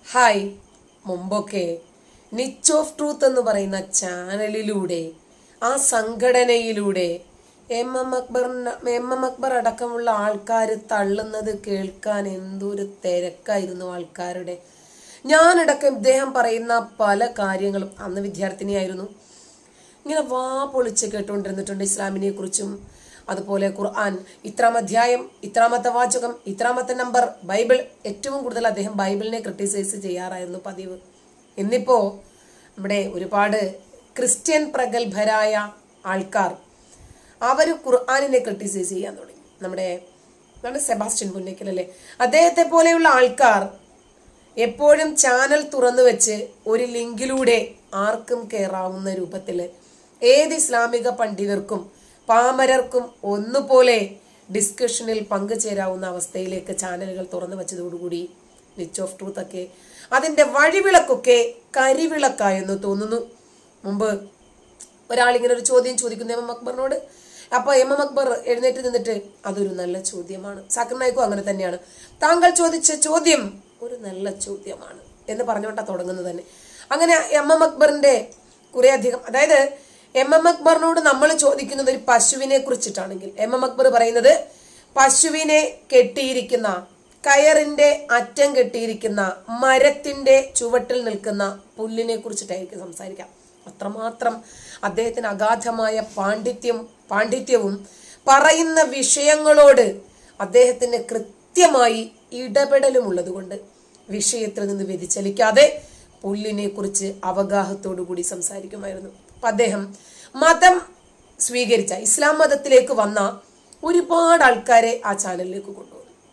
Hi മുമ്പൊക്കെ Niche of truth എന്ന് പറയുന്ന ചാനലിലൂടെ ആ സംഘടനയിലൂടെ M M Akbar M M Akbar അടക്കമുള്ള ആൾക്കാർ തള്ളുന്നത് കേൾക്കാൻ എന്തൊരു തിരക്കായിരുന്നു ആൾക്കാരുടെ ഞാനടക്കം ഇദ്ദേഹം പറയുന്ന പല കാര്യങ്ങളും അന്ന് വിദ്യാർത്ഥിനിയായിരുന്നു ഇങ്ങനെ വാ പൊളിച്ച് കേട്ടുകൊണ്ടിരുന്നിട്ടുണ്ട് ഇസ്ലാമിനെ കുറിച്ചും അതുപോലെ ഖുർആൻ ഇത്രാം അധ്യായം ഇത്രാമത്തെ വാചകം ഇത്രാമത്തെ നമ്പർ ബൈബിൾ ഏറ്റവും കൂടുതൽ അദ്ദേഹം ബൈബിളിനെ ക്രിട്ടിസൈസ് ചെയ്യാറായിരുന്നു പതിവ് ഇന്നിപ്പോ നമ്മുടെ ഒരുപാട് ക്രിസ്ത്യൻ പ്രഗത്ഭരായ ആൾക്കാർ അവർ ഖുർആാനിനെ ക്രിട്ടിസൈസ് ചെയ്യാൻ തുടങ്ങി നമ്മുടെ നമ്മുടെ സെബാസ്റ്റ്യൻ പുന്നയ്ക്കൽ അല്ലേ അദ്ദേഹത്തെ പോലെയുള്ള ആൾക്കാർ എപ്പോഴും ചാനൽ തുറന്നു വെച്ച് ഒരു ലിങ്കിലൂടെ ആർക്കും കയറാവുന്ന രൂപത്തിൽ ഏത് ഇസ്ലാമിക പണ്ഡിതർക്കും പാമരർക്കും ഒന്നുപോലെ ഡിസ്കഷനിൽ പങ്കുചേരാവുന്ന അവസ്ഥയിലേക്ക് ചാനലുകൾ തുറന്നു വെച്ചതോടുകൂടി നിച്ച് ഓഫ് ട്രൂത്ത് ഒക്കെ അതിന്റെ വഴിവിളക്കൊക്കെ കരിവിളക്കായെന്ന് തോന്നുന്നു മുമ്പ് ഒരാളിങ്ങനെ ഒരു ചോദ്യം ചോദിക്കുന്നു എം എം അക്ബറിനോട് അപ്പൊ എം എം അക്ബർ എഴുന്നേറ്റ് നിന്നിട്ട് അതൊരു നല്ല ചോദ്യമാണ് സാക്കർ നായിക്കും അങ്ങനെ തന്നെയാണ് താങ്കൾ ചോദിച്ച ചോദ്യം ഒരു നല്ല ചോദ്യമാണ് എന്ന് പറഞ്ഞുകൊണ്ടാ തുടങ്ങുന്നത് തന്നെ അങ്ങനെ എം എം അക്ബറിന്റെ കുറെ അധികം അതായത് എം എം അക്ബറിനോട് നമ്മൾ ചോദിക്കുന്നത് ഒരു പശുവിനെ കുറിച്ചിട്ടാണെങ്കിൽ എം എം അക്ബർ പറയുന്നത് പശുവിനെ കെട്ടിയിരിക്കുന്ന കയറിന്റെ അറ്റം കെട്ടിയിരിക്കുന്ന മരത്തിന്റെ ചുവട്ടിൽ നിൽക്കുന്ന പുല്ലിനെ കുറിച്ചിട്ടായിരിക്കും സംസാരിക്കാം അത്രമാത്രം അദ്ദേഹത്തിന് അഗാധമായ പാണ്ഡിത്യം പാണ്ഡിത്യവും പറയുന്ന വിഷയങ്ങളോട് അദ്ദേഹത്തിന് കൃത്യമായി ഇടപെടലും ഉള്ളതുകൊണ്ട് വിഷയത്തിൽ നിന്ന് വ്യതിചലിക്കാതെ പുല്ലിനെ കുറിച്ച് അവഗാഹത്തോടു കൂടി സംസാരിക്കുമായിരുന്നു അപ്പൊ അദ്ദേഹം മതം സ്വീകരിച്ച ഇസ്ലാം മതത്തിലേക്ക് വന്ന ഒരുപാട് ആൾക്കാരെ ആ ചാനലിലേക്ക് കൊണ്ടുവന്നു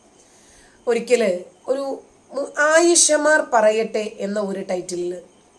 ഒരിക്കല് ഒരു മു- ആയിഷമാർ പറയട്ടെ എന്ന ഒരു ടൈറ്റിലിൽ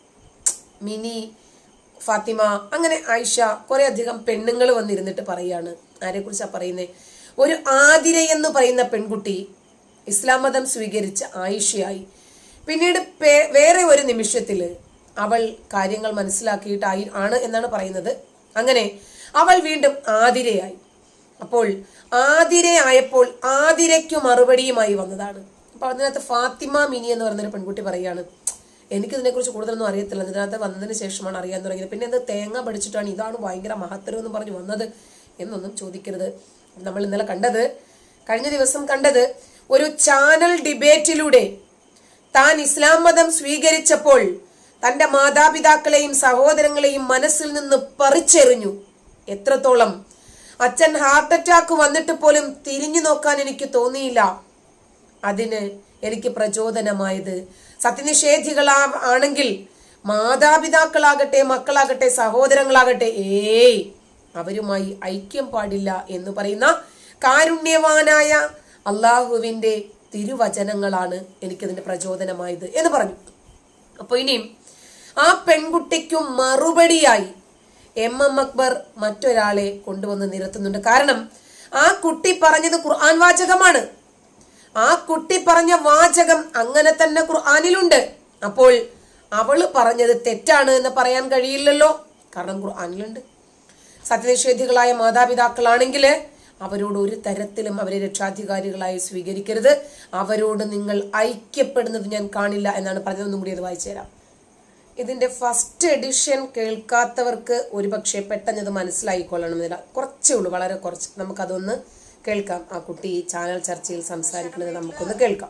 മിനി ഫാത്തിമ അങ്ങനെ ആയിഷ കുറെ അധികം പെണ്ണുങ്ങൾ വന്നിരുന്നിട്ട് പറയാണ് ആരെ കുറിച്ചാ പറയുന്നത് ഒരു ആതിര എന്ന് പറയുന്ന പെൺകുട്ടി ഇസ്ലാം മതം സ്വീകരിച്ച ആയിഷയായി പിന്നീട് പേ- വേറെ ഒരു നിമിഷത്തില് അവൾ കാര്യങ്ങൾ മനസ്സിലാക്കിയിട്ടായി ആണ് എന്നാണ് പറയുന്നത് അങ്ങനെ അവൾ വീണ്ടും ആതിരയായി അപ്പോൾ ആതിരയായപ്പോൾ ആതിരയ്ക്കു മറുപടിയുമായി വന്നതാണ് അപ്പൊ അതിനകത്ത് ഫാത്തിമ മിനി എന്ന് പറയുന്ന ഒരു പെൺകുട്ടി പറയാണ് എനിക്ക് ഇതിനെക്കുറിച്ച് കൂടുതലൊന്നും അറിയത്തില്ല ഇതിനകത്ത് വന്നതിന് ശേഷമാണ് അറിയാൻ തുടങ്ങിയത് പിന്നെ എന്ത് തേങ്ങ പഠിച്ചിട്ടാണ് ഇതാണ് ഭയങ്കര മഹത്തരം എന്ന് പറഞ്ഞു വന്നത് എന്നൊന്നും ചോദിക്കരുത് നമ്മൾ ഇന്നലെ കണ്ടത് കഴിഞ്ഞ ദിവസം കണ്ടത് ഒരു ചാനൽ ഡിബേറ്റിലൂടെ താൻ ഇസ്ലാം മതം സ്വീകരിച്ചപ്പോൾ തന്റെ മാതാപിതാക്കളെയും സഹോദരങ്ങളെയും മനസ്സിൽ നിന്ന് പറിച്ചെറിഞ്ഞു എത്രത്തോളം അച്ഛൻ ഹാർട്ട് അറ്റാക്ക് വന്നിട്ട് പോലും തിരിഞ്ഞു നോക്കാൻ എനിക്ക് തോന്നിയില്ല അതിന് എനിക്ക് പ്രചോദനമായത് സത്യനിഷേധികളാ ആണെങ്കിൽ മാതാപിതാക്കളാകട്ടെ മക്കളാകട്ടെ സഹോദരങ്ങളാകട്ടെ ഏയ് അവരുമായി ഐക്യം പാടില്ല എന്ന് പറയുന്ന കാരുണ്യവാനായ അള്ളാഹുവിന്റെ തിരുവചനങ്ങളാണ് എനിക്കതിന്റെ പ്രചോദനമായത് എന്ന് പറഞ്ഞു അപ്പൊ ഇനിയും ആ പെൺകുട്ടിക്കും മറുപടിയായി എം എം അക്ബർ മറ്റൊരാളെ കൊണ്ടുവന്ന് നിരത്തുന്നുണ്ട് കാരണം ആ കുട്ടി പറഞ്ഞത് ഖുർആൻ വാചകമാണ് ആ കുട്ടി പറഞ്ഞ വാചകം അങ്ങനെ തന്നെ ഖുർആനിലുണ്ട് അപ്പോൾ അവള് പറഞ്ഞത് തെറ്റാണ് എന്ന് പറയാൻ കഴിയില്ലല്ലോ കാരണം ഖുർആനിലുണ്ട് സത്യനിഷേധികളായ മാതാപിതാക്കളാണെങ്കിൽ അവരോട് ഒരു തരത്തിലും അവരെ രക്ഷാധികാരികളായി സ്വീകരിക്കരുത് അവരോട് നിങ്ങൾ ഐക്യപ്പെടുന്നത് ഞാൻ കാണില്ല എന്നാണ് പറഞ്ഞതൊന്നും കൂടി അത് വായിച്ചു തരാം ഇതിന്റെ ഫസ്റ്റ് എഡിഷൻ കേൾക്കാത്തവർക്ക് ഒരുപക്ഷെ പെട്ടെന്ന് ഇത് മനസ്സിലായിക്കൊള്ളണമെന്നില്ല കുറച്ചേ ഉള്ളൂ വളരെ കുറച്ച് നമുക്കതൊന്ന് കേൾക്കാം ആ കുട്ടി ഈ ചാനൽ ചർച്ചയിൽ സംസാരിക്കുന്നത് നമുക്കൊന്ന് കേൾക്കാം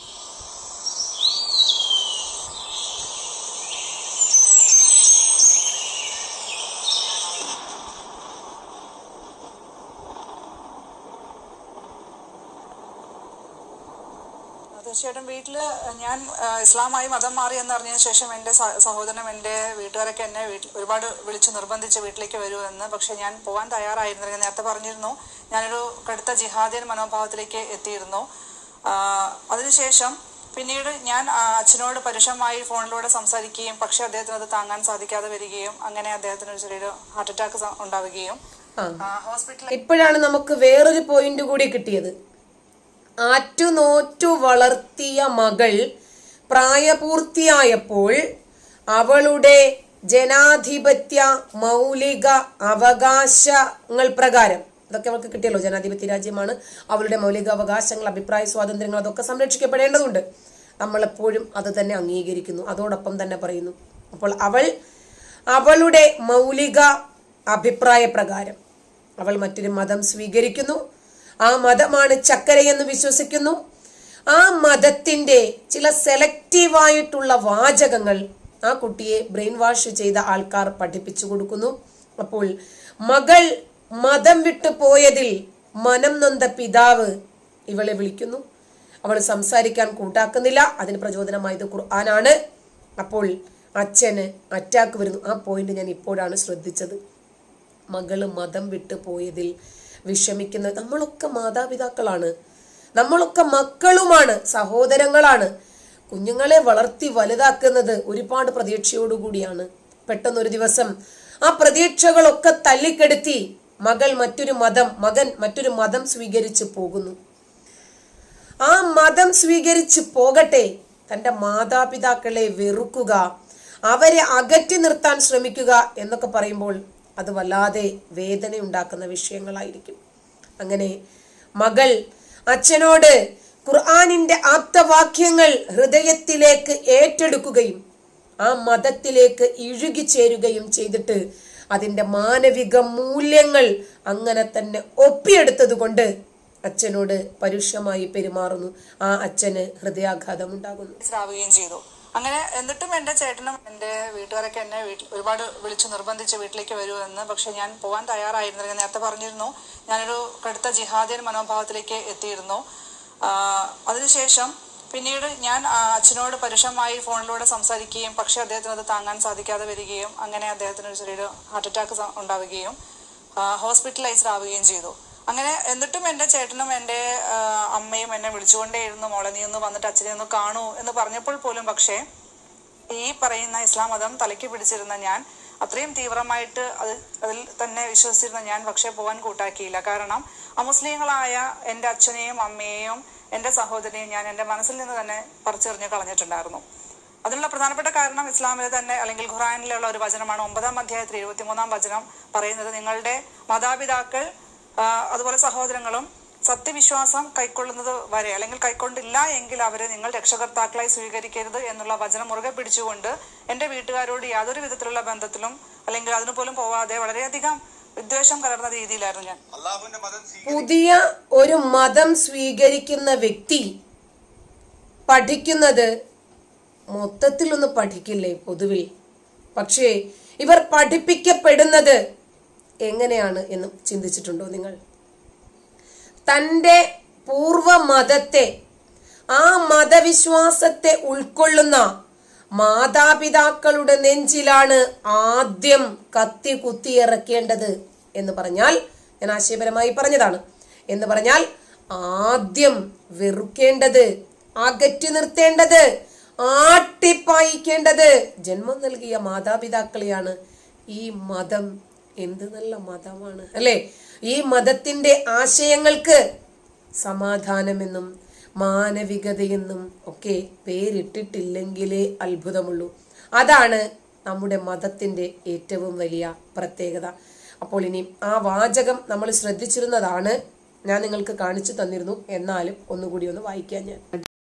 തീർച്ചയായിട്ടും വീട്ടിൽ ഞാൻ ആ, ഇസ്ലാമായി മതം മാറി എന്നറിഞ്ഞതിന് ശേഷം എൻ്റെ സ- സഹോദരനും എൻ്റെ വീട്ടുകാരൊക്കെ എന്നെ വീട്ടിൽ ഒരുപാട് വിളിച്ച് നിർബന്ധിച്ച് വീട്ടിലേക്ക് വരൂ എന്ന് പക്ഷെ ഞാൻ പോകാൻ തയ്യാറായിരുന്നില്ല ഞാൻ നേരത്തെ പറഞ്ഞിരുന്നു ഞാനൊരു കടുത്ത ജിഹാദിയൻ മനോഭാവത്തിലേക്ക് എത്തിയിരുന്നു ആ, അതിനുശേഷം പിന്നീട് ഞാൻ ആ, അച്ഛനോട് പരുഷമായി ഫോണിലൂടെ സംസാരിക്കുകയും പക്ഷെ അദ്ദേഹത്തിന് അത് താങ്ങാൻ സാധിക്കാതെ വരികയും അങ്ങനെ അദ്ദേഹത്തിന് ഒരു ചെറിയൊരു ഹാർട്ട് അറ്റാക്ക് ഉണ്ടാവുകയും ആ ആ, ഹോസ്പിറ്റലിൽ ഇപ്പോഴാണ് നമുക്ക് വേറൊരു പോയിന്റ് കൂടി കിട്ടിയത് ആറ്റുനോറ്റു വളർത്തിയ മകൾ പ്രായപൂർത്തിയായപ്പോൾ അവളുടെ ജനാധിപത്യ മൗലിക അവകാശങ്ങൾ പ്രകാരം ഇതൊക്കെ അവൾക്ക് കിട്ടിയല്ലോ ജനാധിപത്യ രാജ്യമാണ് അവളുടെ മൗലിക അവകാശങ്ങൾ അഭിപ്രായ സ്വാതന്ത്ര്യങ്ങൾ അതൊക്കെ സംരക്ഷിക്കപ്പെടേണ്ടതുണ്ട് നമ്മളെപ്പോഴും അത് തന്നെ അംഗീകരിക്കുന്നു അതോടൊപ്പം തന്നെ പറയുന്നു അപ്പോൾ അവൾ അവളുടെ മൗലിക അഭിപ്രായ പ്രകാരം അവൾ മറ്റൊരു മതം സ്വീകരിക്കുന്നു ആ മതമാണ് ചക്കരയെന്ന് വിശ്വസിക്കുന്നു ആ മതത്തിന്റെ ചില സെലക്റ്റീവായിട്ടുള്ള വാചകങ്ങൾ ആ കുട്ടിയെ ബ്രെയിൻ വാഷ് ചെയ്ത ആൾക്കാർ പഠിപ്പിച്ചു കൊടുക്കുന്നു അപ്പോൾ മകൾ മതം വിട്ടു പോയതിൽ മനം നൊന്ത പിതാവ് ഇവളെ വിളിക്കുന്നു അവൾ സംസാരിക്കാൻ കൂട്ടാക്കുന്നില്ല അതിന് പ്രചോദനമായത് ഖുർആനാണ് അപ്പോൾ അച്ഛന് അറ്റാക്ക് വരുന്നു ആ പോയിന്റ് ഞാൻ ഇപ്പോഴാണ് ശ്രദ്ധിച്ചത് മകള് മതം വിട്ടു പോയതിൽ വിഷമിക്കുന്നത് നമ്മളൊക്കെ മാതാപിതാക്കളാണ് നമ്മളൊക്കെ മക്കളുമാണ് സഹോദരങ്ങളാണ് കുഞ്ഞുങ്ങളെ വളർത്തി വലുതാക്കുന്നത് ഒരുപാട് പ്രതീക്ഷയോടുകൂടിയാണ് പെട്ടെന്നൊരു ദിവസം ആ പ്രതീക്ഷകളൊക്കെ തല്ലിക്കെടുത്തി മകൾ മറ്റൊരു മതം മകൻ മറ്റൊരു മതം സ്വീകരിച്ച് പോകുന്നു ആ മതം സ്വീകരിച്ച് പോകട്ടെ തന്റെ മാതാപിതാക്കളെ വെറുക്കുക അവരെ അകറ്റി നിർത്താൻ ശ്രമിക്കുക എന്നൊക്കെ പറയുമ്പോൾ അത് വല്ലാതെ വേദന ഉണ്ടാക്കുന്ന വിഷയങ്ങളായിരിക്കും അങ്ങനെ മകൾ അച്ഛനോട് ഖുർആാനിന്റെ ആപ്തവാക്യങ്ങൾ ഹൃദയത്തിലേക്ക് ഏറ്റെടുക്കുകയും ആ മതത്തിലേക്ക് ഇഴുകിച്ചേരുകയും ചെയ്തിട്ട് അതിന്റെ മാനവിക മൂല്യങ്ങൾ അങ്ങനെ തന്നെ ഒപ്പിയെടുത്തത് കൊണ്ട് അച്ഛനോട് പരുഷമായി പെരുമാറുന്നു ആ അച്ഛന് ഹൃദയാഘാതം ഉണ്ടാകുന്നു മനസ്സിലാവുകയും ചെയ്തു അങ്ങനെ എന്നിട്ടും എന്റെ ചേട്ടനും എന്റെ വീട്ടുകാരൊക്കെ എന്നെ വീട്ടിൽ ഒരുപാട് വിളിച്ചു നിർബന്ധിച്ച് വീട്ടിലേക്ക് വരുമെന്ന് പക്ഷെ ഞാൻ പോകാൻ തയ്യാറായിരുന്നില്ല ഞാൻ നേരത്തെ പറഞ്ഞിരുന്നു ഞാനൊരു കടുത്ത ജിഹാദിയൻ മനോഭാവത്തിലേക്ക് എത്തിയിരുന്നു ആഹ് അതിനുശേഷം പിന്നീട് ഞാൻ ആ, അച്ഛനോട് പരുഷമായി ഫോണിലൂടെ സംസാരിക്കുകയും പക്ഷെ അദ്ദേഹത്തിന് അത് താങ്ങാൻ സാധിക്കാതെ വരികയും അങ്ങനെ അദ്ദേഹത്തിന് ഒരു ചെറിയൊരു ഹാർട്ട് അറ്റാക്ക് ഉണ്ടാവുകയും ഹോസ്പിറ്റലൈസ്ഡ് ആവുകയും ചെയ്തു അങ്ങനെ എന്നിട്ടും എൻ്റെ ചേട്ടനും എൻ്റെ ആ, അമ്മയും എന്നെ വിളിച്ചുകൊണ്ടേയിരുന്നു മോളെ നീ ഒന്ന് വന്നിട്ട് അച്ഛനെ ഒന്ന് കാണൂ എന്ന് പറഞ്ഞപ്പോൾ പോലും പക്ഷേ ഈ പറയുന്ന ഇസ്ലാം മതം തലയ്ക്ക് പിടിച്ചിരുന്ന ഞാൻ അത്രയും തീവ്രമായിട്ട് അത് അതിൽ തന്നെ വിശ്വസിച്ചിരുന്ന ഞാൻ പക്ഷേ പോകാൻ കൂട്ടാക്കിയില്ല കാരണം അമുസ്ലിങ്ങളായ എൻ്റെ അച്ഛനെയും അമ്മയെയും എൻ്റെ സഹോദരിയെയും ഞാൻ എൻ്റെ മനസ്സിൽ നിന്ന് തന്നെ പറിച്ചെറിഞ്ഞ് കളഞ്ഞിട്ടുണ്ടായിരുന്നു അതിനുള്ള പ്രധാനപ്പെട്ട കാരണം ഇസ്ലാമിലെ തന്നെ അല്ലെങ്കിൽ ഖുറാനിലുള്ള ഒരു വചനമാണ് ഒമ്പതാം അധ്യായത്തിൽ എഴുപത്തിമൂന്നാം വചനം പറയുന്നത് നിങ്ങളുടെ മാതാപിതാക്കൾ ആ, അതുപോലെ സഹോദരങ്ങളും സത്യവിശ്വാസം കൈക്കൊള്ളുന്നത് വരെ അല്ലെങ്കിൽ കൈക്കൊണ്ടില്ല എങ്കിൽ അവരെ നിങ്ങൾ രക്ഷകർത്താക്കളായി സ്വീകരിക്കരുത് എന്നുള്ള വചനം മുറുകെ പിടിച്ചുകൊണ്ട് എൻ്റെ വീട്ടുകാരോട് യാതൊരു വിധത്തിലുള്ള ബന്ധത്തിലും അല്ലെങ്കിൽ അതിനു പോലും പോവാതെ വളരെയധികം വിദ്വേഷം കലർന്ന രീതിയിലായിരുന്നു ഞാൻ അള്ളാഹുവിന്റെ മതം സ്വീ- പുതിയ ഒരു മതം സ്വീകരിക്കുന്ന വ്യക്തി പഠിക്കുന്നത് മൊത്തത്തിലൊന്ന് പഠിക്കില്ലേ പൊതുവിൽ പക്ഷേ ഇവർ പഠിപ്പിക്കപ്പെടുന്നത് എങ്ങനെയാണ് എന്ന് ചിന്തിച്ചിട്ടുണ്ടോ നിങ്ങൾ തൻ്റെ പൂർവ മതത്തെ ആ മതവിശ്വാസത്തെ ഉൾക്കൊള്ളുന്ന മാതാപിതാക്കളുടെ നെഞ്ചിലാണ് ആദ്യം കത്തി കുത്തിയിറക്കേണ്ടത് എന്ന് പറഞ്ഞാൽ ഞാൻ ആശയപരമായി പറഞ്ഞതാണ് എന്ന് പറഞ്ഞാൽ ആദ്യം വെറുക്കേണ്ടത് അകറ്റി നിർത്തേണ്ടത് ആട്ടിപ്പായിക്കേണ്ടത് ജന്മം നൽകിയ മാതാപിതാക്കളെയാണ് ഈ മതം എന്ത് നല്ല മതമാണ് അല്ലെ ഈ മതത്തിന്റെ ആശയങ്ങൾക്ക് സമാധാനമെന്നും മാനവികതയെന്നും ഒക്കെ പേരിട്ടിട്ടില്ലെങ്കിലേ അത്ഭുതമുള്ളൂ അതാണ് നമ്മുടെ മതത്തിന്റെ ഏറ്റവും വലിയ പ്രത്യേകത അപ്പോൾ ഇനി ആ വാചകം നമ്മൾ ശ്രദ്ധിച്ചിരുന്നതാണ് ഞാൻ നിങ്ങൾക്ക് കാണിച്ചു തന്നിരുന്നു എന്നാലും ഒന്നുകൂടി ഒന്ന് വായിക്കാൻ ഞാൻ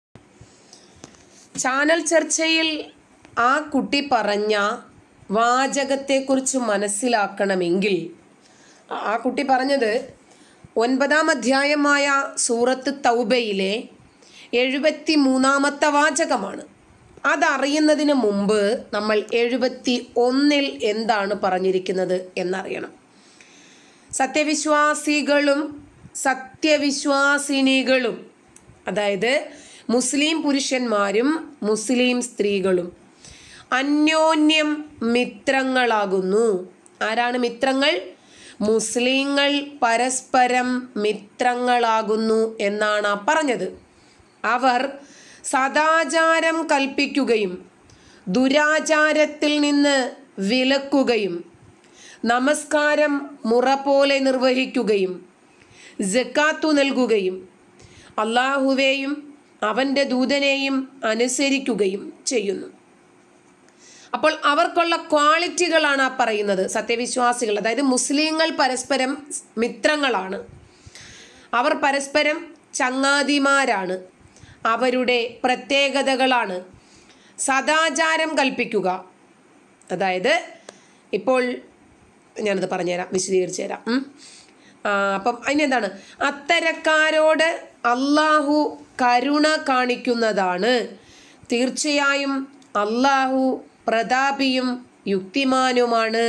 ചാനൽ ചർച്ചയിൽ ആ കുട്ടി പറഞ്ഞ വാചകത്തെക്കുറിച്ച് മനസ്സിലാക്കണമെങ്കിൽ ആ കുട്ടി പറഞ്ഞത് ഒൻപതാം അധ്യായമായ സൂറത്ത് തൗബയിലെ എഴുപത്തി മൂന്നാമത്തെ വാചകമാണ് അതറിയുന്നതിന് മുമ്പ് നമ്മൾ എഴുപത്തി ഒന്നിൽ എന്താണ് പറഞ്ഞിരിക്കുന്നത് എന്നറിയണം സത്യവിശ്വാസികളും സത്യവിശ്വാസിനികളും അതായത് മുസ്ലിം പുരുഷന്മാരും മുസ്ലിം സ്ത്രീകളും അന്യോന്യം മിത്രങ്ങളാകുന്നു ആരാണ് മിത്രങ്ങൾ മുസ്ലിങ്ങൾ പരസ്പരം മിത്രങ്ങളാകുന്നു എന്നാണ് ആ പറഞ്ഞത് അവർ സദാചാരം കൽപ്പിക്കുകയും ദുരാചാരത്തിൽ നിന്ന് വിലക്കുകയും നമസ്കാരം മുറ പോലെ നിർവഹിക്കുകയും ജക്കാത്തു നൽകുകയും അള്ളാഹുവേയും അവൻ്റെ ദൂതനെയും അനുസരിക്കുകയും ചെയ്യുന്നു അപ്പോൾ അവർക്കുള്ള ക്വാളിറ്റികളാണ് ആ പറയുന്നത് സത്യവിശ്വാസികൾ അതായത് മുസ്ലിങ്ങൾ പരസ്പരം മിത്രങ്ങളാണ് അവർ പരസ്പരം ചങ്ങാതിമാരാണ് അവരുടെ പ്രത്യേകതകളാണ് സദാചാരം കൽപ്പിക്കുക അതായത് ഇപ്പോൾ ഞാനത് പറഞ്ഞുതരാം വിശദീകരിച്ചു തരാം ഉം. ആ, അപ്പം അതിനെന്താണ് അത്തരക്കാരോട് അള്ളാഹു കരുണ കാണിക്കുന്നതാണ് തീർച്ചയായും അള്ളാഹു പ്രതാപിയും യുക്തിമാനുമാണ്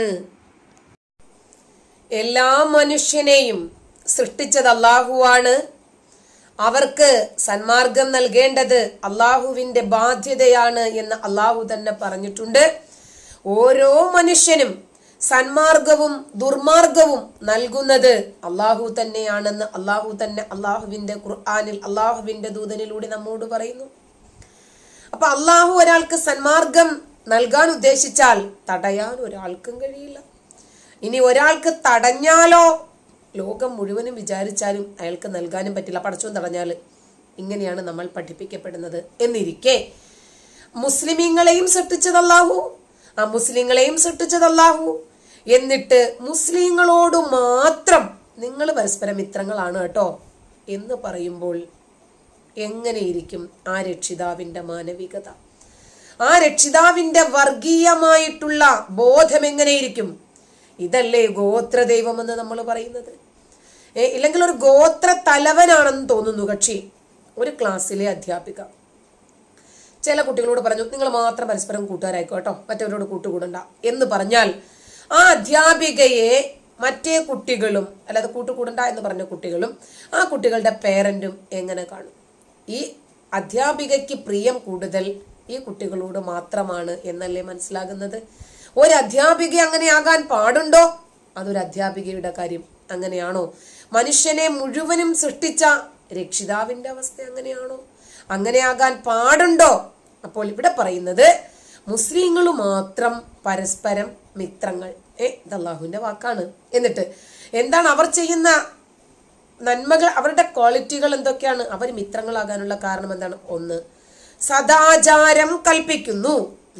എല്ലാ മനുഷ്യനെയും സൃഷ്ടിച്ചത് അള്ളാഹുവാണ് അവർക്ക് സന്മാർഗം നൽകേണ്ടത് അള്ളാഹുവിന്റെ ബാധ്യതയാണ് എന്ന് അള്ളാഹു തന്നെ പറഞ്ഞിട്ടുണ്ട് ഓരോ മനുഷ്യനും സന്മാർഗവും ദുർമാർഗവും നൽകുന്നത് അള്ളാഹു തന്നെയാണെന്ന് അള്ളാഹു തന്നെ അള്ളാഹുവിന്റെ ഖുർആാനിൽ അള്ളാഹുവിന്റെ ദൂതനിലൂടെ നമ്മോട് പറയുന്നു അപ്പൊ അള്ളാഹു ഒരാൾക്ക് സന്മാർഗം നൽകാൻ ഉദ്ദേശിച്ചാൽ തടയാൻ ഒരാൾക്കും കഴിയില്ല ഇനി ഒരാൾക്ക് തടഞ്ഞാലോ ലോകം മുഴുവനും വിചാരിച്ചാലും അയാൾക്ക് നൽകാനും പറ്റില്ല പടച്ചോൻ തടഞ്ഞാൽ ഇങ്ങനെയാണ് നമ്മൾ പഠിപ്പിക്കപ്പെടുന്നത് എന്നിരിക്കെ മുസ്ലിമീങ്ങളെയും സൃഷ്ടിച്ചത് അല്ലാഹു ആ മുസ്ലിങ്ങളെയും സൃഷ്ടിച്ചത് അല്ലാഹു എന്നിട്ട് മുസ്ലിങ്ങളോട് മാത്രം നിങ്ങൾ പരസ്പര മിത്രങ്ങളാണ് കേട്ടോ എന്ന് പറയുമ്പോൾ എങ്ങനെയിരിക്കും ആ രക്ഷിതാവിന്റെ മാനവികത ആ രക്ഷിതാവിന്റെ വർഗീയമായിട്ടുള്ള ബോധം എങ്ങനെയിരിക്കും ഇതല്ലേ ഗോത്രദൈവം എന്ന് നമ്മൾ പറയുന്നത് ഏ, ഇല്ലെങ്കിൽ ഒരു ഗോത്ര തലവനാണെന്ന് തോന്നുന്നു കക്ഷി ഒരു ക്ലാസ്സിലെ അധ്യാപിക ചില കുട്ടികളോട് പറഞ്ഞു നിങ്ങൾ മാത്രം പരസ്പരം കൂട്ടുകാരായിക്കോ കേട്ടോ മറ്റവരോട് കൂട്ടുകൂടണ്ട എന്ന് പറഞ്ഞാൽ ആ അധ്യാപികയെ മറ്റേ കുട്ടികളും അല്ലാതെ കൂട്ടുകൂടണ്ട എന്ന് പറഞ്ഞ കുട്ടികളും ആ കുട്ടികളുടെ പേരന്റും എങ്ങനെ കാണും ഈ അധ്യാപികയ്ക്ക് പ്രിയം കൂടുതൽ ഈ കുട്ടികളോട് മാത്രമാണ് എന്നല്ലേ മനസ്സിലാകുന്നത് ഒരു അധ്യാപിക അങ്ങനെ ആകാൻ പാടുണ്ടോ അതൊരു അധ്യാപികയുടെ കാര്യം അങ്ങനെയാണോ മനുഷ്യനെ മുഴുവനും സൃഷ്ടിച്ച രക്ഷിതാവിന്റെ അവസ്ഥ അങ്ങനെയാണോ അങ്ങനെയാകാൻ പാടുണ്ടോ അപ്പോൾ ഇവിടെ പറയുന്നത് മുസ്ലിങ്ങൾ മാത്രം പരസ്പരം മിത്രങ്ങൾ ഏ ഇത് അള്ളാഹുവിന്റെ വാക്കാണ് എന്നിട്ട് എന്താണ് അവർ ചെയ്യുന്ന നന്മകൾ അവരുടെ ക്വാളിറ്റികൾ എന്തൊക്കെയാണ് അവർ മിത്രങ്ങളാകാനുള്ള കാരണം എന്താണ് ഒന്ന് സദാചാരം കൽപ്പിക്കുന്നു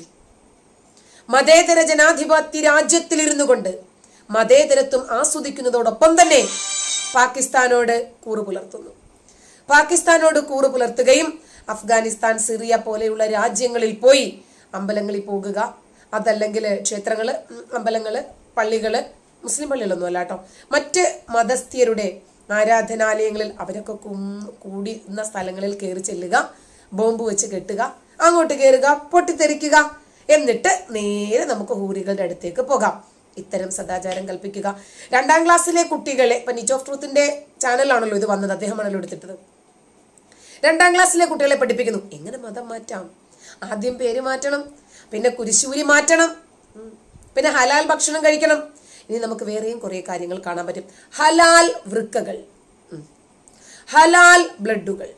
മതേതര ജനാധിപത്യ രാജ്യത്തിലിരുന്നു കൊണ്ട് മതേതരത്വം ആസ്വദിക്കുന്നതോടൊപ്പം തന്നെ പാകിസ്ഥാനോട് കൂറു പുലർത്തുന്നു പാകിസ്ഥാനോട് കൂറു പുലർത്തുകയും അഫ്ഗാനിസ്ഥാൻ സിറിയ പോലെയുള്ള രാജ്യങ്ങളിൽ പോയി അമ്പലങ്ങളിൽ പോകുക അതല്ലെങ്കിൽ ക്ഷേത്രങ്ങള് ഉം, അമ്പലങ്ങള് പള്ളികള് മുസ്ലിം പള്ളികളൊന്നും അല്ല കേട്ടോ മറ്റ് മതസ്ഥിയരുടെ ആരാധനാലയങ്ങളിൽ അവരൊക്കെ കും- കൂടുന്ന സ്ഥലങ്ങളിൽ കയറി ചെല്ലുക ബോംബ് വെച്ച് കെട്ടുക അങ്ങോട്ട് കയറുക പൊട്ടിത്തെറിക്കുക എന്നിട്ട് നേരെ നമുക്ക് ഹൂറികളുടെ അടുത്തേക്ക് പോകാം ഇത്തരം സദാചാരം കൽപ്പിക്കുക രണ്ടാം ക്ലാസ്സിലെ കുട്ടികളെ ഇപ്പൊ നിച്ച് ഓഫ് ട്രൂത്തിന്റെ ചാനലാണല്ലോ ഇത് വന്നത് അദ്ദേഹമാണല്ലോ എടുത്തിട്ടത് രണ്ടാം ക്ലാസ്സിലെ കുട്ടികളെ പഠിപ്പിക്കുന്നു എങ്ങനെ മതം മാറ്റാം ആദ്യം പേര് മാറ്റണം പിന്നെ കുരിശൂരി മാറ്റണം ഉം. പിന്നെ ഹലാൽ ഭക്ഷണം കഴിക്കണം ഇനി നമുക്ക് വേറെയും കുറേ കാര്യങ്ങൾ കാണാൻ പറ്റും ഹലാൽ വൃക്കകൾ ഉം. ഹലാൽ ബ്ലഡുകൾ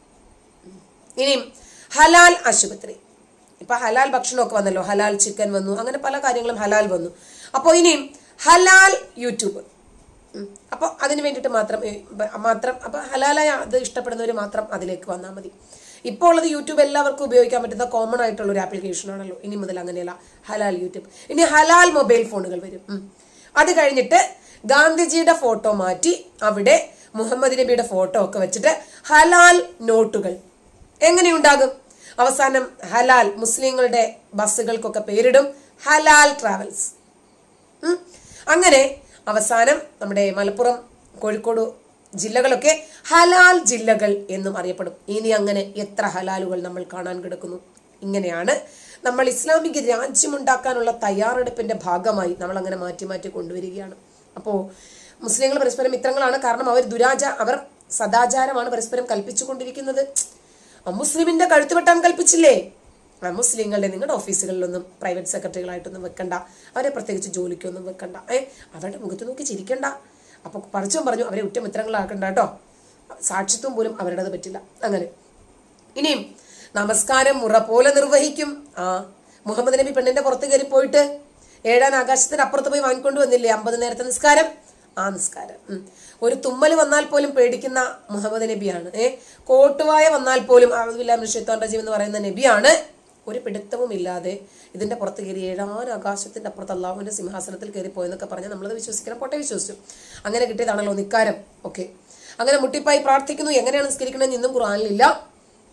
ഇനിയും ഹലാൽ ആശുപത്രി ഇപ്പൊ ഹലാൽ ഭക്ഷണമൊക്കെ വന്നല്ലോ ഹലാൽ ചിക്കൻ വന്നു അങ്ങനെ പല കാര്യങ്ങളും ഹലാൽ വന്നു അപ്പോൾ ഇനിയും ഹലാൽ യൂട്യൂബ് ഉം. അപ്പോൾ അതിന് വേണ്ടിയിട്ട് മാത്രം ഏ, ബ- മാത്രം അപ്പോൾ ഹലാലായ അത് ഇഷ്ടപ്പെടുന്നവർ മാത്രം അതിലേക്ക് വന്നാൽ മതി ഇപ്പോൾ ഉള്ളത് യൂട്യൂബ് എല്ലാവർക്കും ഉപയോഗിക്കാൻ പറ്റുന്ന കോമൺ ആയിട്ടുള്ള ഒരു ആപ്ലിക്കേഷൻ ആണല്ലോ ഇനി മുതൽ അങ്ങനെയല്ല ഹലാൽ യൂട്യൂബ് ഇനി ഹലാൽ മൊബൈൽ ഫോണുകൾ വരും ഉം. അത് കഴിഞ്ഞിട്ട് ഗാന്ധിജിയുടെ ഫോട്ടോ മാറ്റി അവിടെ മുഹമ്മദ് നബിയുടെ ഫോട്ടോ ഒക്കെ വെച്ചിട്ട് ഹലാൽ നോട്ടുകൾ എങ്ങനെയുണ്ടാകും അവസാനം ഹലാൽ മുസ്ലിങ്ങളുടെ ബസ്സുകൾക്കൊക്കെ പേരിടും ഹലാൽ ട്രാവൽസ് ഉം. അങ്ങനെ അവസാനം നമ്മുടെ മലപ്പുറം കോഴിക്കോട് ജില്ലകളൊക്കെ ഹലാൽ ജില്ലകൾ എന്നും അറിയപ്പെടും ഇനി അങ്ങനെ എത്ര ഹലാലുകൾ നമ്മൾ കാണാൻ കിടക്കുന്നു ഇങ്ങനെയാണ് നമ്മൾ ഇസ്ലാമിക രാജ്യമുണ്ടാക്കാനുള്ള തയ്യാറെടുപ്പിന്റെ ഭാഗമായി നമ്മൾ അങ്ങനെ മാറ്റി മാറ്റി കൊണ്ടുവരികയാണ് അപ്പോൾ മുസ്ലിങ്ങൾ പരസ്പരം മിത്രങ്ങളാണ് കാരണം അവർ ദുരാച അവർ സദാചാരമാണ് പരസ്പരം കൽപ്പിച്ചുകൊണ്ടിരിക്കുന്നത് മുസ്ലിമിന്റെ കഴുത്ത് വെട്ടാൻ കൽപ്പിച്ചില്ലേ ആ മുസ്ലിങ്ങളുടെ നിങ്ങളുടെ ഓഫീസുകളിലൊന്നും പ്രൈവറ്റ് സെക്രട്ടറികളായിട്ടൊന്നും വെക്കണ്ട അവരെ പ്രത്യേകിച്ച് ജോലിക്കൊന്നും വെക്കണ്ട ഏ അവരുടെ മുഖത്ത് നോക്കി ചിരിക്കണ്ട അപ്പൊ പറിച്ചും പറഞ്ഞു അവരെ ഉറ്റമിത്രങ്ങളാക്കണ്ട കേട്ടോ സാക്ഷിത്വം പോലും അവരുടേത് പറ്റില്ല അങ്ങനെ ഇനിയും നമസ്കാരം മുറ പോലെ നിർവഹിക്കും ആ മുഹമ്മദ് നബി പെണ്ണിന്റെ പുറത്ത് കയറി പോയിട്ട് ഏഴാൻ ആകാശത്തിന് അപ്പുറത്ത് പോയി വാങ്ങിക്കൊണ്ട് വന്നില്ലേ അമ്പത് നേരത്തെ നിസ്കാരം ആ നിസ്കാരം ഉം. ഒരു തുമ്മൽ വന്നാൽ പോലും പേടിക്കുന്ന മുഹമ്മദ് നബിയാണ് ഏ കോട്ടുവായ വന്നാൽ പോലും ഷെയ്ത്താൻ റജീം എന്ന് പറയുന്ന നബിയാണ് ഒരു പിടുത്തവും ഇല്ലാതെ ഇതിന്റെ പുറത്ത് കയറി ഏഴാൻ ആകാശത്തിന്റെ അപ്പുറത്ത് അള്ളാഹുവിന്റെ സിംഹാസനത്തിൽ കയറി പോയെന്നൊക്കെ പറഞ്ഞാൽ നമ്മളത് വിശ്വസിക്കണം പോട്ടെ വിശ്വസിച്ചു അങ്ങനെ കിട്ടിയതാണല്ലോ നിക്കാരം ഓക്കെ അങ്ങനെ മുട്ടിപ്പായി പ്രാർത്ഥിക്കുന്നു എങ്ങനെയാണ് നിസ്കരിക്കണമെന്ന് ഇന്നും ഖുറാനിലില്ല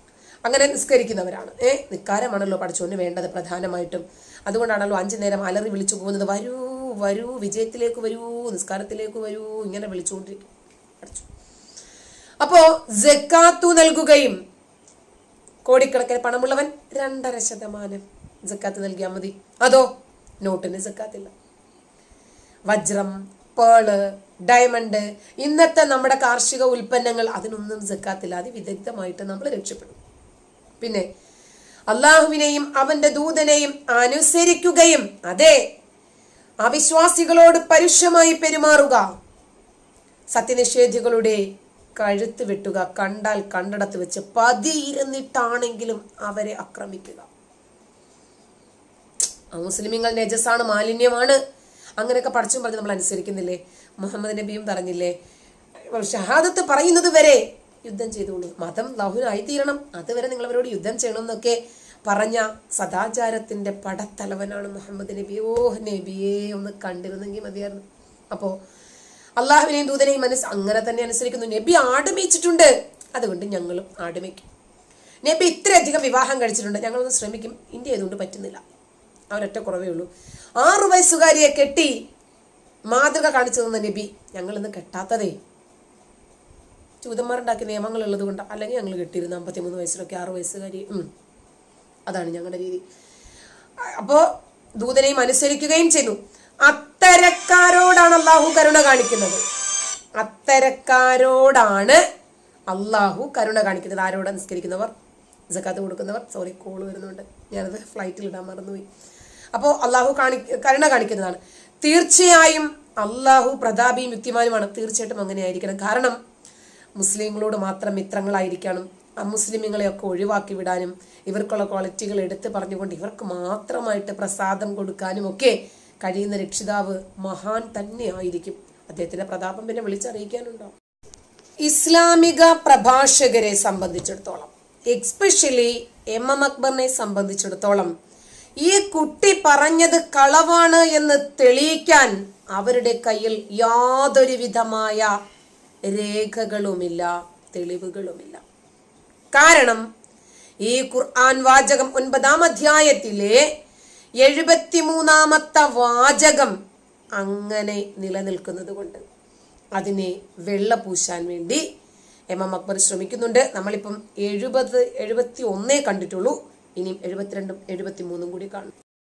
അങ്ങനെ നിസ്കരിക്കുന്നവരാണ് ഏ നിക്കാരമാണല്ലോ പഠിച്ചോന് വേണ്ടത് പ്രധാനമായിട്ടും അതുകൊണ്ടാണല്ലോ അഞ്ചു നേരം അലറി വിളിച്ചു പോകുന്നത് വരൂ വരൂ വിജയത്തിലേക്ക് വരൂ നിസ്കാരത്തിലേക്ക് വരൂ ഇങ്ങനെ വിളിച്ചുകൊണ്ടിരിക്കും പഠിച്ചു അപ്പോ ജക്കാത്തു നൽകുകയും കോടിക്കണക്കിന് പണമുള്ളവൻ രണ്ടര ശതമാനം ജക്കാത്ത് നൽകിയാൽ മതി അതോ നോട്ടിന് ജക്കാത്തില്ല വജ്രം പേള് ഡയമണ്ട് ഇന്നത്തെ നമ്മുടെ കാർഷിക ഉൽപ്പന്നങ്ങൾ അതിനൊന്നും ജക്കാത്തില്ല അത് വിദഗ്ധമായിട്ട് നമ്മൾ രക്ഷപ്പെടും പിന്നെ അള്ളാഹുവിനെയും അവന്റെ ദൂതനെയും അനുസരിക്കുകയും അതെ അവിശ്വാസികളോട് പരുഷമായി പെരുമാറുക സത്യനിഷേധികളുടെ കഴുത്ത് വെട്ടുക കണ്ടാൽ കണ്ടടത്ത് വെച്ച് പതിയിരുന്നിട്ടാണെങ്കിലും അവരെ ആക്രമിക്കുക ആ മുസ്ലിമീങ്ങൾ നജസാണ് മാലിന്യമാണ് അങ്ങനെയൊക്കെ പഠിച്ചും പറഞ്ഞ് നമ്മൾ അനുസരിക്കുന്നില്ലേ മുഹമ്മദ് നബിയും പറഞ്ഞില്ലേ ഷഹാദത്ത് പറയുന്നത് വരെ യുദ്ധം ചെയ്തോളൂ മതം ലഹുനായി തീരണം അതുവരെ നിങ്ങൾ അവരോട് യുദ്ധം ചെയ്യണം എന്നൊക്കെ പറഞ്ഞ സദാചാരത്തിന്റെ പടത്തലവനാണ് മുഹമ്മദ് നബി ഓ നബിയെ ഒന്ന് കണ്ടിരുന്നെങ്കിൽ മതിയായിരുന്നു അപ്പോ അള്ളാഹുവിനെയും ദൂതനെയും മനസ്സ് അങ്ങനെ തന്നെ അനുസരിക്കുന്നു നബി ആടുമേച്ചിട്ടുണ്ട് അതുകൊണ്ട് ഞങ്ങളും ആടുമേക്കും നബി ഇത്രയധികം വിവാഹം കഴിച്ചിട്ടുണ്ട് ഞങ്ങളൊന്ന് ശ്രമിക്കും ഇന്ത്യ ആയതുകൊണ്ട് പറ്റുന്നില്ല അവരൊറ്റ കുറവേ ഉള്ളൂ ആറു വയസ്സുകാരിയെ കെട്ടി മാതൃക കാണിച്ചു തന്ന നബി ഞങ്ങൾ ഇന്ന് കെട്ടാത്തതേ ചൂതന്മാരുണ്ടാക്കിയ നിയമങ്ങൾ ഉള്ളത് കൊണ്ട് അല്ലെങ്കിൽ ഞങ്ങൾ കെട്ടിയിരുന്നു അമ്പത്തിമൂന്ന് വയസ്സിലൊക്കെ ആറു വയസ്സുകാരി ഉം. അതാണ് ഞങ്ങളുടെ രീതി അപ്പോ ദൂതനെയും അനുസരിക്കുകയും ചെയ്തു അത്തരക്കാരോടാണ് അള്ളാഹു കരുണ കാണിക്കുന്നത് അത്തരക്കാരോടാണ് അള്ളാഹു കരുണ കാണിക്കുന്നത് ആരോടാ നിസ്കരിക്കുന്നവർ ജക്കാത്ത് കൊടുക്കുന്നവർ സോറി കോൾ വരുന്നുണ്ട് ഞാനത് ഫ്ലൈറ്റിൽ ഇടാൻ മറന്നുപോയി അപ്പോൾ അള്ളാഹു കാണി കരുണ കാണിക്കുന്നതാണ് തീർച്ചയായും അള്ളാഹു പ്രതാപിയും യുക്തിമാനുമാണ് തീർച്ചയായിട്ടും അങ്ങനെ ആയിരിക്കണം കാരണം മുസ്ലിങ്ങളോട് മാത്രം മിത്രങ്ങളായിരിക്കണം അമുസ്ലിമുകളെയൊക്കെ ഒഴിവാക്കി വിടാനും ഇവർക്കുള്ള ക്വാളിറ്റികൾ എടുത്തു പറഞ്ഞുകൊണ്ട് ഇവർക്ക് മാത്രമായിട്ട് പ്രസാദം കൊടുക്കാനും ഒക്കെ കഴിയുന്ന രക്ഷിതാവ് മഹാൻ തന്നെ ആയിരിക്കും അദ്ദേഹത്തിന്റെ പ്രതാപം പിന്നെ വിളിച്ചറിയിക്കാനുണ്ടാവും ഇസ്ലാമിക പ്രഭാഷകരെ സംബന്ധിച്ചിടത്തോളം എക്സ്പെഷ്യലി എം എം അക്ബറിനെ സംബന്ധിച്ചിടത്തോളം ഈ കുട്ടി പറഞ്ഞത് കളവാണ് എന്ന് തെളിയിക്കാൻ അവരുടെ കയ്യിൽ യാതൊരു വിധമായ രേഖകളുമില്ല തെളിവുകളുമില്ല കാരണം ഈ ഖുർആൻ വാചകം ഒൻപതാം അധ്യായത്തിലെ എഴുപത്തിമൂന്നാമത്തെ വാചകം അങ്ങനെ നിലനിൽക്കുന്നത് കൊണ്ട് അതിനെ വെള്ള പൂശാൻ വേണ്ടി എം എം അക്ബർ ശ്രമിക്കുന്നുണ്ട് നമ്മളിപ്പം എഴുപത് എഴുപത്തി ഒന്നേ കണ്ടിട്ടുള്ളൂ ഇനിയും എഴുപത്തിരണ്ടും എഴുപത്തി മൂന്നും കൂടി കാണും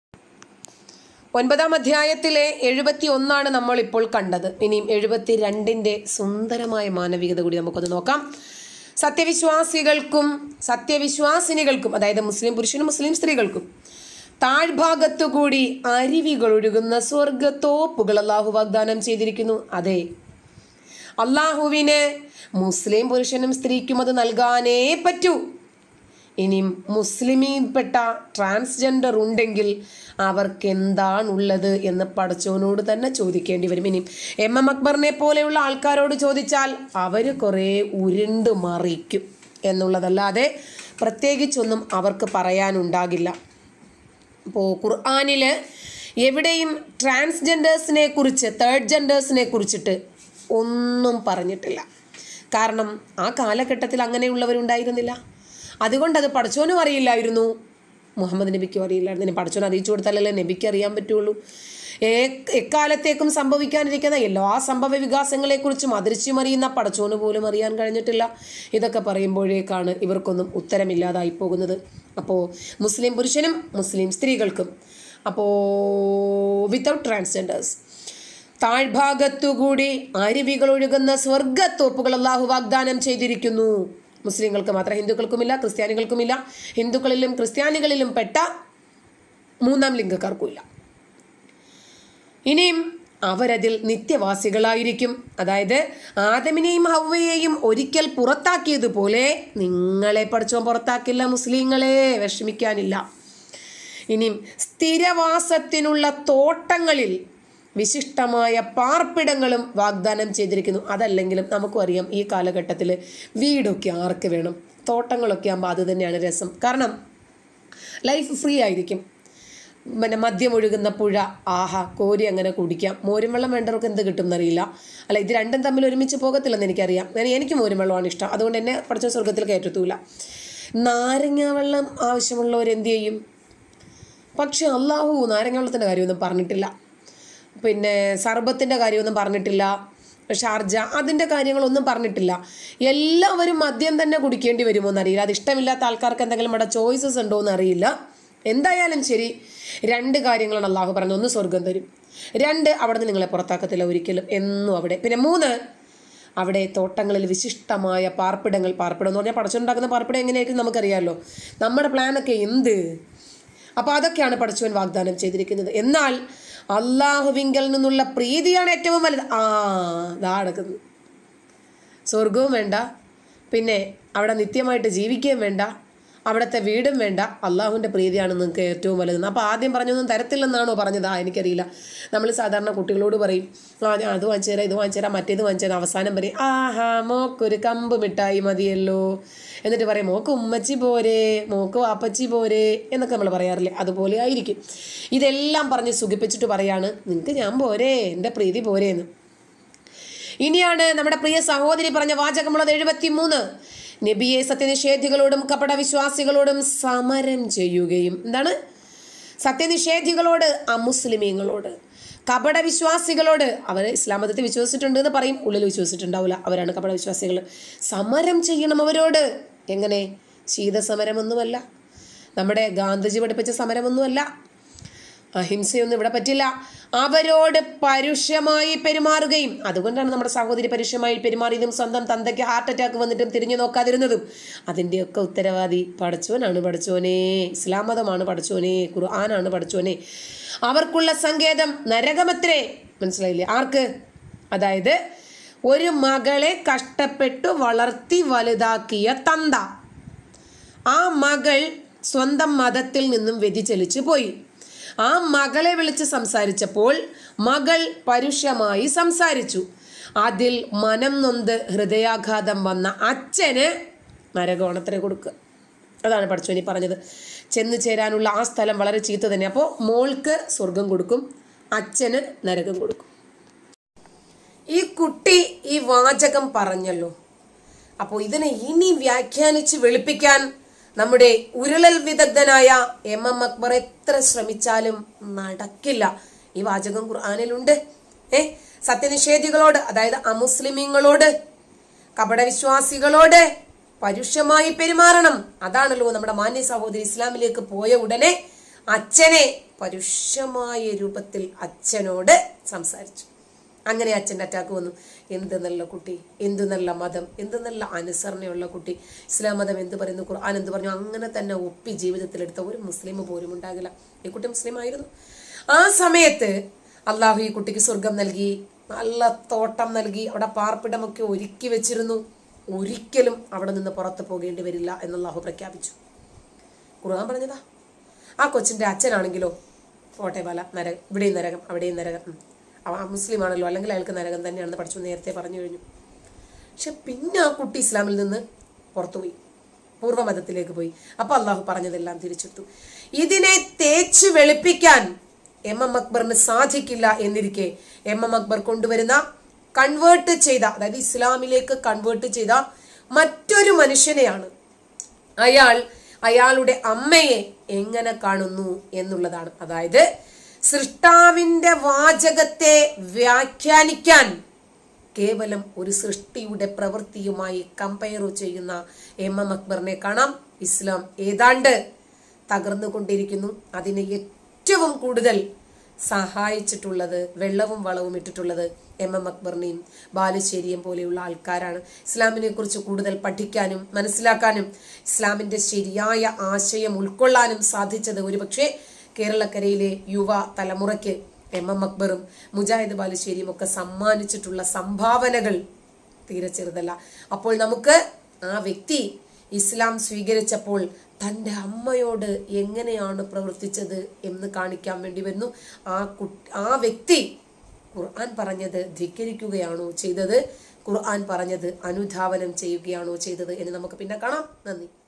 ഒൻപതാം അധ്യായത്തിലെ എഴുപത്തി ഒന്നാണ് നമ്മൾ ഇപ്പോൾ കണ്ടത് ഇനിയും എഴുപത്തി രണ്ടിന്റെ സുന്ദരമായ മാനവികത കൂടി നമുക്കൊന്ന് നോക്കാം സത്യവിശ്വാസികൾക്കും സത്യവിശ്വാസിനികൾക്കും അതായത് മുസ്ലിം പുരുഷനും മുസ്ലിം സ്ത്രീകൾക്കും താഴ്ഭാഗത്തുകൂടി അരുവികൾ ഒഴുകുന്ന സ്വർഗത്തോപ്പുകൾ അള്ളാഹു വാഗ്ദാനം ചെയ്തിരിക്കുന്നു അതെ അള്ളാഹുവിന് മുസ്ലിം പുരുഷനും സ്ത്രീക്കും അത് നൽകാനേ പറ്റൂ ഇനിയും മുസ്ലിമിൽപ്പെട്ട ട്രാൻസ്ജെൻഡർ ഉണ്ടെങ്കിൽ അവർക്ക് എന്താണുള്ളത് എന്ന് പടച്ചോനോട് തന്നെ ചോദിക്കേണ്ടി വരും ഇനിയും എം എം അക്ബറിനെ പോലെയുള്ള ആൾക്കാരോട് ചോദിച്ചാൽ അവർ കുറേ ഉരുണ്ട് മറിക്കും എന്നുള്ളതല്ലാതെ പ്രത്യേകിച്ചൊന്നും അവർക്ക് പറയാനുണ്ടാകില്ല അപ്പോൾ ഖുർആാനിൽ എവിടെയും ട്രാൻസ്ജെൻഡേഴ്സിനെ കുറിച്ച് തേർഡ് ജെൻഡേഴ്സിനെ കുറിച്ചിട്ട് ഒന്നും പറഞ്ഞിട്ടില്ല കാരണം ആ കാലഘട്ടത്തിൽ അങ്ങനെയുള്ളവരുണ്ടായിരുന്നില്ല അതുകൊണ്ട് അത് പഠിച്ചോനും അറിയില്ലായിരുന്നു മുഹമ്മദ് നബിക്കും അറിയില്ലായിരുന്നു ഇനി പഠിച്ചോൻ അറിയിച്ചു കൊടുത്താലല്ലേ നബിക്ക് അറിയാൻ പറ്റുള്ളൂ ഏ- എക്കാലത്തേക്കും സംഭവിക്കാനിരിക്കുന്ന എല്ലാ സംഭവ വികാസങ്ങളെക്കുറിച്ചും അദൃശ്യം അറിയുന്ന പടച്ചോന് പോലും അറിയാൻ കഴിഞ്ഞിട്ടില്ല ഇതൊക്കെ പറയുമ്പോഴേക്കാണ് ഇവർക്കൊന്നും ഉത്തരമില്ലാതായി പോകുന്നത് അപ്പോൾ മുസ്ലിം പുരുഷനും മുസ്ലിം സ്ത്രീകൾക്കും അപ്പോൾ വിത്തൗട്ട് ട്രാൻസ്ജെൻഡേഴ്സ് താഴ്ഭാഗത്തുകൂടി അരുവികൾ ഒഴുകുന്ന സ്വർഗത്തോപ്പുകൾ അള്ളാഹു വാഗ്ദാനം ചെയ്തിരിക്കുന്നു മുസ്ലിങ്ങൾക്ക് മാത്രം ഹിന്ദുക്കൾക്കുമില്ല ക്രിസ്ത്യാനികൾക്കുമില്ല ഹിന്ദുക്കളിലും ക്രിസ്ത്യാനികളിലും പെട്ട മൂന്നാം ലിംഗക്കാർക്കുമില്ല ഇനിയും അവരതിൽ നിത്യവാസികളായിരിക്കും അതായത് ആദമിനെയും ഹവ്വയെയും ഒരിക്കൽ പുറത്താക്കിയതുപോലെ നിങ്ങളെ പഠിച്ചോൻ പുറത്താക്കില്ല മുസ്ലിങ്ങളെ വിഷമിക്കാനില്ല ഇനിയും സ്ഥിരവാസത്തിനുള്ള തോട്ടങ്ങളിൽ വിശിഷ്ടമായ പാർപ്പിടങ്ങളും വാഗ്ദാനം ചെയ്തിരിക്കുന്നു അതല്ലെങ്കിലും നമുക്കും അറിയാം ഈ കാലഘട്ടത്തിൽ വീടൊക്കെ ആർക്ക് വേണം തോട്ടങ്ങളൊക്കെ ആകുമ്പോൾ അത് തന്നെയാണ് രസം കാരണം ലൈഫ് ഫ്രീ ആയിരിക്കും പിന്നെ മദ്യം ഒഴുകുന്ന പുഴ ആഹാ കോരി അങ്ങനെ കുടിക്കാം മോരും വെള്ളം വേണ്ടവർക്ക് എന്ത് കിട്ടും എന്നറിയില്ല അല്ല ഇത് രണ്ടും തമ്മിൽ ഒരുമിച്ച് പോകത്തില്ലെന്ന് എനിക്കറിയാം ഞാൻ എനിക്ക് മോരും വെള്ളമാണ് ഇഷ്ടം അതുകൊണ്ട് എന്നെ പഠിച്ച സ്വർഗത്തിൽ കയറ്റത്തൂല നാരങ്ങ വെള്ളം ആവശ്യമുള്ളവർ എന്ത് ചെയ്യും പക്ഷെ അള്ളാഹു നാരങ്ങ വെള്ളത്തിൻ്റെ കാര്യമൊന്നും പറഞ്ഞിട്ടില്ല പിന്നെ സർബത്തിൻ്റെ കാര്യമൊന്നും പറഞ്ഞിട്ടില്ല ഷാർജ അതിൻ്റെ കാര്യങ്ങളൊന്നും പറഞ്ഞിട്ടില്ല എല്ലാവരും മദ്യം തന്നെ കുടിക്കേണ്ടി വരുമോ എന്നറിയില്ല അത് ഇഷ്ടമില്ലാത്ത ആൾക്കാർക്ക് എന്തെങ്കിലും അവിടെ ചോയ്സസ് ഉണ്ടോ എന്നറിയില്ല എന്തായാലും ശരി രണ്ട് കാര്യങ്ങളാണ് അള്ളാഹു പറഞ്ഞത് ഒന്ന് സ്വർഗം തരും രണ്ട് അവിടെ നിന്ന് നിങ്ങളെ പുറത്താക്കത്തില്ല ഒരിക്കലും എന്നും അവിടെ പിന്നെ മൂന്ന് അവിടെ തോട്ടങ്ങളിൽ വിശിഷ്ടമായ പാർപ്പിടങ്ങൾ പാർപ്പിടം എന്ന് പറഞ്ഞാൽ പടച്ചുണ്ടാക്കുന്ന പാർപ്പിടം എങ്ങനെയായിരിക്കും നമുക്കറിയാമല്ലോ നമ്മുടെ പ്ലാനൊക്കെ എന്ത് അപ്പോൾ അതൊക്കെയാണ് പടച്ചവൻ വാഗ്ദാനം ചെയ്തിരിക്കുന്നത് എന്നാൽ അള്ളാഹുവിങ്കൽ നിന്നുള്ള പ്രീതിയാണ് ഏറ്റവും വലുത് ആ ദാ നടക്കുന്നത് സ്വർഗവും വേണ്ട പിന്നെ അവിടെ നിത്യമായിട്ട് ജീവിക്കുകയും വേണ്ട അവിടുത്തെ വീടും വേണ്ട അള്ളാഹുവിൻ്റെ പ്രീതിയാണ് നിങ്ങൾക്ക് ഏറ്റവും വലുത് അപ്പോൾ ആദ്യം പറഞ്ഞൊന്നും തരത്തില്ലെന്നാണോ പറഞ്ഞത് ആ എനിക്കറിയില്ല നമ്മൾ സാധാരണ കുട്ടികളോട് പറയും ആ ഞാൻ അത് വാങ്ങിച്ചു തരാം ഇത് വാങ്ങിച്ചു തരാം മറ്റേത് വാങ്ങിച്ചു തരാം അവസാനം പറയും ആഹാ മോക്കൊരു കമ്പ് മിഠായി മതിയല്ലോ എന്നിട്ട് പറയും മോക്ക് ഉമ്മച്ചി പോരെ മോക്ക് വാപ്പച്ചി പോരെ എന്നൊക്കെ നമ്മൾ പറയാറില്ലേ അതുപോലെ ആയിരിക്കും ഇതെല്ലാം പറഞ്ഞ് സുഖിപ്പിച്ചിട്ട് പറയാണ് നിങ്ങൾക്ക് ഞാൻ പോരെ എൻ്റെ പ്രീതി പോരെ എന്ന് ഇനിയാണ് നമ്മുടെ പ്രിയ സഹോദരി പറഞ്ഞ വാചകമുള്ളത് എഴുപത്തി മൂന്ന് നബിയെ സത്യനിഷേധികളോടും കപടവിശ്വാസികളോടും സമരം ചെയ്യുകയും എന്താണ് സത്യനിഷേധികളോട് അമുസ്ലിമീങ്ങളോട് കപടവിശ്വാസികളോട് അവർ ഇസ്ലാം മതത്തിൽ വിശ്വസിച്ചിട്ടുണ്ട് എന്ന് പറയും ഉള്ളിൽ വിശ്വസിച്ചിട്ടുണ്ടാവില്ല അവരാണ് കപടവിശ്വാസികൾ സമരം ചെയ്യണം അവരോട് എങ്ങനെ ശീതസമരമൊന്നുമല്ല നമ്മുടെ ഗാന്ധിജി പഠിപ്പിച്ച സമരമൊന്നുമല്ല അഹിംസയൊന്നും ഇവിടെ പറ്റില്ല അവരോട് പരുഷമായി പെരുമാറുകയും അതുകൊണ്ടാണ് നമ്മുടെ സഹോദരി പരുഷമായി പെരുമാറിയതും സ്വന്തം തന്തയ്ക്ക് ഹാർട്ട് അറ്റാക്ക് വന്നിട്ടും തിരിഞ്ഞു നോക്കാതിരുന്നതും അതിൻ്റെയൊക്കെ ഉത്തരവാദി പടച്ചോനാണ് പടച്ചോനെ ഇസ്ലാം മതമാണ് പടച്ചോനെ ഖുർആനാണ് പടച്ചോനെ അവർക്കുള്ള സങ്കേതം നരകമത്രേ മനസ്സിലായില്ലേ ആർക്ക് അതായത് ഒരു മകളെ കഷ്ടപ്പെട്ടു വളർത്തി വലുതാക്കിയ തന്ത ആ മകൾ സ്വന്തം മതത്തിൽ നിന്നും വ്യതിചലിച്ചു പോയി ആ മകളെ വിളിച്ച് സംസാരിച്ചപ്പോൾ മകൾ പരുഷമായി സംസാരിച്ചു അതിൽ മനം നൊന്ത് ഹൃദയാഘാതം വന്ന അച്ഛന് നരകോണത്തിന് കൊടുക്കുക അതാണ് പഠിച്ചോനി പറഞ്ഞത് ചെന്ന് ചേരാനുള്ള ആ സ്ഥലം വളരെ ചീത്ത തന്നെ അപ്പോൾ മോൾക്ക് സ്വർഗം കൊടുക്കും അച്ഛന് നരകം കൊടുക്കും ഈ കുട്ടി ഈ വാചകം പറഞ്ഞല്ലോ അപ്പോൾ ഇതിനെ ഇനി വ്യാഖ്യാനിച്ച് വെളുപ്പിക്കാൻ നമ്മുടെ ഉരുളൽ വിദഗ്ധനായ എം എം അക്ബർ എത്ര ശ്രമിച്ചാലും നടക്കില്ല ഈ വാചകം ഖുർആാനിലുണ്ട് ഏ സത്യനിഷേധികളോട് അതായത് അമുസ്ലിമീങ്ങളോട് കപടവിശ്വാസികളോട് പരുഷമായി പെരുമാറണം അതാണല്ലോ നമ്മുടെ മാന്യ സഹോദരി ഇസ്ലാമിലേക്ക് പോയ ഉടനെ അച്ഛനെ പരുഷമായ രൂപത്തിൽ അച്ഛനോട് സംസാരിച്ചു അങ്ങനെ അച്ഛൻ്റെ അറ്റാക്ക് വന്നു എന്ത് നല്ല കുട്ടി എന്ത് നല്ല മതം എന്ത് നല്ല അനുസരണയുള്ള കുട്ടി ഇസ്ലാം മതം എന്ത് പറയുന്നു ഖുർആൻ എന്ത് പറഞ്ഞു അങ്ങനെ തന്നെ ഒപ്പി ജീവിതത്തിലെടുത്ത ഒരു മുസ്ലിം പോലും ഉണ്ടാകില്ല ഈ കുട്ടി മുസ്ലിം ആയിരുന്നു ആ സമയത്ത് അള്ളാഹു ഈ കുട്ടിക്ക് സ്വർഗം നൽകി നല്ല തോട്ടം നൽകി അവിടെ പാർപ്പിടമൊക്കെ ഒരുക്കി വെച്ചിരുന്നു ഒരിക്കലും അവിടെ നിന്ന് പുറത്തു പോകേണ്ടി വരില്ല എന്ന് അള്ളാഹു പ്രഖ്യാപിച്ചു ഖുർആൻ പറഞ്ഞതാ ആ കൊച്ചിന്റെ അച്ഛനാണെങ്കിലോ പോട്ടെ പല നരകം ഇവിടെയും നരകം അവിടെയും നരകം ഉം. അവ ആ മുസ്ലിം ആണല്ലോ അല്ലെങ്കിൽ അയാൾക്ക് നരകം തന്നെയാണെന്ന് പഠിച്ചു നേരത്തെ പറഞ്ഞു കഴിഞ്ഞു പക്ഷെ പിന്നെ ആ കുട്ടി ഇസ്ലാമിൽ നിന്ന് പുറത്തുപോയി പൂർവ്വമതത്തിലേക്ക് പോയി അപ്പൊ അള്ളാഹു പറഞ്ഞതെല്ലാം തിരിച്ചെടുത്തു ഇതിനെ തേച്ച് വെളുപ്പിക്കാൻ എം എം അക്ബറിന് സാധിക്കില്ല എന്നിരിക്കെ എം എം അക്ബർ കൊണ്ടുവരുന്ന കൺവേർട്ട് ചെയ്ത അതായത് ഇസ്ലാമിലേക്ക് കൺവേർട്ട് ചെയ്ത മറ്റൊരു മനുഷ്യനെയാണ് അയാൾ അയാളുടെ അമ്മയെ എങ്ങനെ കാണുന്നു എന്നുള്ളതാണ് അതായത് സൃഷ്ടാവിന്റെ വാചകത്തെ വ്യാഖ്യാനിക്കാൻ കേവലം ഒരു സൃഷ്ടിയുടെ പ്രവൃത്തിയുമായി കമ്പയർ ചെയ്യുന്ന എം എം അക്ബറിനെ കാണാം ഇസ്ലാം ഏതാണ്ട് തകർന്നുകൊണ്ടിരിക്കുന്നു അതിന് ഏറ്റവും കൂടുതൽ സഹായിച്ചിട്ടുള്ളത് വെള്ളവും വളവും ഇട്ടിട്ടുള്ളത് എം എം അക്ബറിനെയും ബാലുശ്ശേരിയും പോലെയുള്ള ആൾക്കാരാണ് ഇസ്ലാമിനെ കുറിച്ച് കൂടുതൽ പഠിക്കാനും മനസ്സിലാക്കാനും ഇസ്ലാമിന്റെ ശരിയായ ആശയം ഉൾക്കൊള്ളാനും സാധിച്ചത് ഒരുപക്ഷെ കേരളക്കരയിലെ യുവ തലമുറയ്ക്ക് എം എം അക്ബറും മുജാഹിദ് ബാലുശ്ശേരിയും ഒക്കെ സമ്മാനിച്ചിട്ടുള്ള സംഭാവനകൾ തീരെ ചെറുതല്ല അപ്പോൾ നമുക്ക് ആ വ്യക്തി ഇസ്ലാം സ്വീകരിച്ചപ്പോൾ തൻ്റെ അമ്മയോട് എങ്ങനെയാണ് പ്രവർത്തിച്ചത് എന്ന് കാണിക്കാൻ വേണ്ടി വരുന്നു ആ കുട്ടി ആ വ്യക്തി ഖുർആൻ പറഞ്ഞത് ധിക്കരിക്കുകയാണോ ചെയ്തത് ഖുർആൻ പറഞ്ഞത് അനുധാവനം ചെയ്യുകയാണോ ചെയ്തത് എന്ന് നമുക്ക് പിന്നെ കാണാം നന്ദി